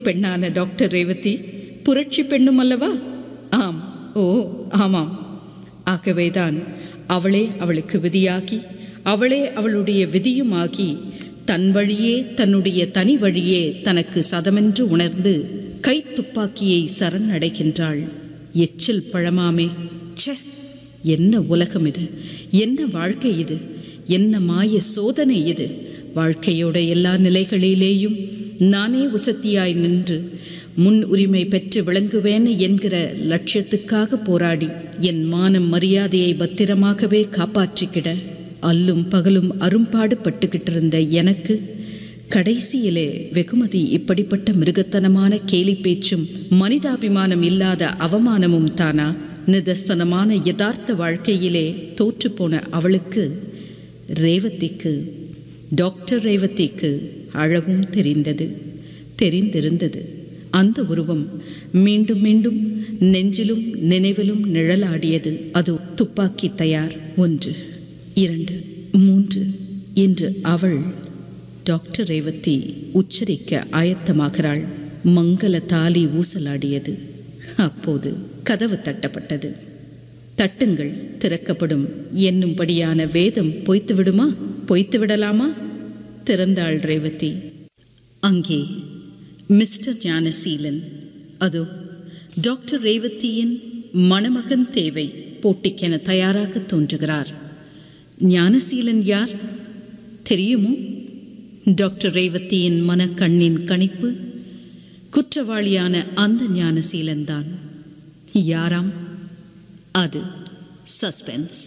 பெண்ணான டாக்டர் ரேவதி புரட்சி பெண்ணும் அல்லவா ஆம் ஓ ஆமாம் ஆகவேதான் அவளே அவளுக்கு விதியாகி அவளே அவளுடைய விதியுமாகி தன் வழியே தன்னுடைய தனி வழியே தனக்கு சதமென்று உணர்ந்து கைத்துப்பாக்கியை சரணடைகின்றாள் எச்சில் பழமாமே ச்சே என்ன உலகம் இது என்ன வாழ்க்கை இது என்ன மாய சோதனை இது வாழ்க்கையோட எல்லா நிலைகளிலேயும் நானே உசத்தியாய் நின்று முன் உரிமை பெற்று விளங்குவேன் என்கிற லட்சியத்துக்காக போராடி என் மானம் மரியாதையை பத்திரமாகவே காப்பாற்றிக்கிட அல்லும் பகலும் அரும்பாடுபட்டுக்கிட்டு இருந்த எனக்கு கடைசியிலே வெகுமதி இப்படிப்பட்ட மிருகத்தனமான கேலி பேச்சும் மனிதாபிமானம் இல்லாத அவமானமும் தானா நிதர்சனமான யதார்த்த வாழ்க்கையிலே தோற்றுப்போன அவளுக்கு ரேவதிக்கு டாக்டர் ரேவதிக்கு அழவும் தெரிந்தது தெரிந்திருந்தது அந்த உருவம் மீண்டும் மீண்டும் நெஞ்சிலும் நினைவிலும் நிழலாடியது அது துப்பாக்கி தயார் ஒன்று இரண்டு மூன்று என்று அவள் டாக்டர் ரேவதி உச்சரிக்க ஆயத்தமாகிறாள் மங்கள தாலி ஊசலாடியது அப்போது கதவு தட்டப்பட்டது தட்டுங்கள் திறக்கப்படும் என்னும்படியான வேதம் பொய்த்து விடுமா பொய்த்து விடலாமா திறந்தாள் ரேவதி அங்கே மிஸ்டர் ஞானசீலன் அதோ டாக்டர் ரேவதியின் மணமகன் தேவை போட்டிக்கென தயாராக தோன்றுகிறார் ஞானசீலன் யார் தெரியுமோ டாக்டர் ரேவதியின் மனக்கண்ணின் கணிப்பு குற்றவாளியான அந்த ஞானசீலன் தான் யாராம் அது சஸ்பென்ஸ்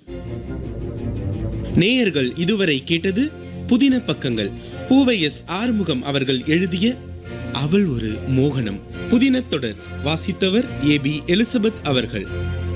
நேயர்கள் இதுவரை கேட்டது புதின பக்கங்கள் பூவை எஸ் ஆறுமுகம் அவர்கள் எழுதிய அவள் ஒரு மோகனம் புதின தொடர் வாசித்தவர் ஏ பி எலிசபெத் அவர்கள்